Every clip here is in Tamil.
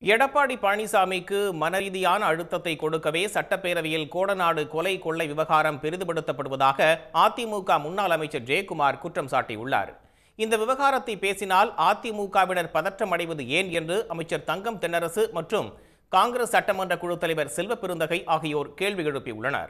எடப்பாடி பழனிசாமிக்கு மனரீதியான அழுத்தத்தை கொடுக்கவே சட்டப்பேரவையில் கோடநாடு கொலை கொள்ளை விவகாரம் பெரிதுபடுத்தப்படுவதாக அதிமுக முன்னாள் அமைச்சர் ஜெயக்குமார் குற்றம் சாட்டியுள்ளார் இந்த விவகாரத்தை பேசினால் அதிமுகவினர் பதற்றம் அடைவது ஏன் என்று அமைச்சர் தங்கம் தென்னரசு மற்றும் காங்கிரஸ் சட்டமன்ற குழு தலைவர் செல்வ பெருந்தகை ஆகியோர் கேள்வி எழுப்பியுள்ளனர்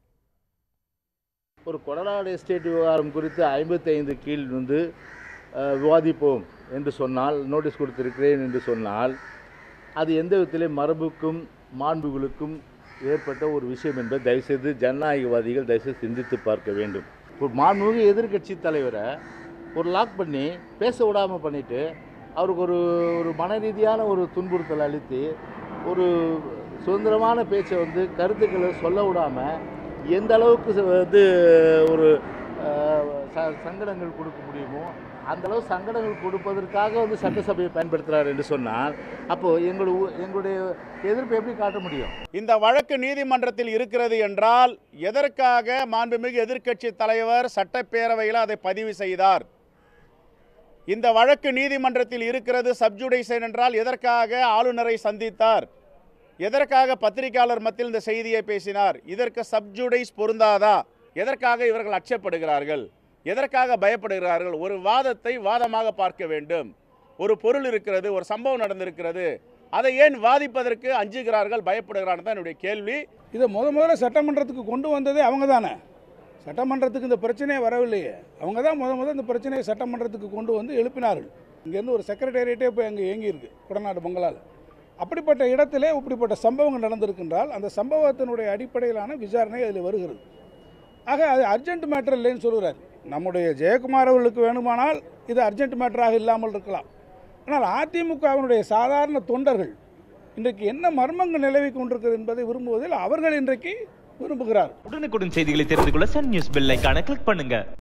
ஒரு கொடநாடு எஸ்டேட் விவகாரம் குறித்து ஐம்பத்தைந்து கீழ் வந்து அஹ், விவாதிப்போம் என்று சொன்னால் நோட்டீஸ் கொடுத்திருக்கிறேன் என்று சொன்னால் அது எந்த விதத்திலே மரபுக்கும் மாண்புகளுக்கும் ஏற்பட்ட ஒரு விஷயம் என்பதை தயவுசெய்து ஜனநாயகவாதிகள் தயவுசெய்து சிந்தித்து பார்க்க வேண்டும் ஒரு மாண்புமிகு எதிர்க்கட்சி தலைவரை ஒரு லாக் பண்ணி பேச விடாமல் பண்ணிட்டு அவருக்கு ஒரு ஒரு மன ரீதியான ஒரு துன்புறுத்தல் அளித்து ஒரு சுதந்திரமான பேச்சை வந்து கருத்துக்களை சொல்ல விடாமல் எந்த அளவுக்கு ச- வந்து ஒரு அஹ், ச- சங்கடங்கள் கொடுக்க முடியுமோ அந்த அளவு சங்கடங்கள் கொடுப்பதற்காக வந்து சட்டசபையை பயன்படுத்துகிறார் என்று சொன்னால் அப்போது எங்களுடைய எங்களுடைய எதிர்ப்பை எப்படி காட்ட முடியும் இந்த வழக்கு நீதிமன்றத்தில் இருக்கிறது என்றால் எதற்காக மாண்புமிகு எதிர்க்கட்சி தலைவர் சட்டப்பேரவையில் அதை பதிவு செய்தார் இந்த வழக்கு நீதிமன்றத்தில் இருக்கிறது சப்ஜுடிஷன் என்றால் எதற்காக ஆளுநரை சந்தித்தார் எதற்காக பத்திரிகையாளர் மத்தியில் இந்த செய்தியை பேசினார் இதற்கு சப்ஜுடைஸ் பொருந்தாதா எதற்காக இவர்கள் அச்சப்படுகிறார்கள் எதற்காக பயப்படுகிறார்கள் ஒரு வாதத்தை வாதமாக பார்க்க வேண்டும் ஒரு பொருள் இருக்கிறது ஒரு சம்பவம் நடந்திருக்கிறது அதை ஏன் வாதிப்பதற்கு அஞ்சுகிறார்கள் பயப்படுகிறார்கள் தான் என்னுடைய கேள்வி இதை முத முதல்ல சட்டமன்றத்துக்கு கொண்டு வந்ததே அவங்க தானே சட்டமன்றத்துக்கு இந்த பிரச்சனையே வரவில்லையே அவங்க தான் முத முதல்ல இந்த பிரச்சனையை சட்டமன்றத்துக்கு கொண்டு வந்து எழுப்பினார்கள் இங்கேருந்து ஒரு செக்ரட்டேரியட்டே போய் அங்கே இயங்கியிருக்கு குடநாடு பங்களால் அப்படிப்பட்ட இடத்திலே இப்படிப்பட்ட சம்பவங்கள் நடந்திருக்கின்றால் அந்த சம்பவத்தினுடைய அடிப்படையிலான விசாரணை அதில் வருகிறது ஆக அது அர்ஜென்ட் மேட்டர் இல்லைன்னு சொல்கிறார் நம்முடைய ஜெயக்குமார் அவர்களுக்கு வேணுமானால் இது அர்ஜென்ட் மேட்டராக இல்லாமல் இருக்கலாம் ஆனால் அதிமுகவினுடைய சாதாரண தொண்டர்கள் இன்றைக்கு என்ன மர்மங்கள் நிலவி கொண்டிருக்கிறது என்பதை விரும்புவதில் அவர்கள் இன்றைக்கு விரும்புகிறார் உடனுக்குடன் செய்திகளை தெரிந்து கொள்ள சன் நியூஸ் பெல் ஐகானை கிளிக் பண்ணுங்க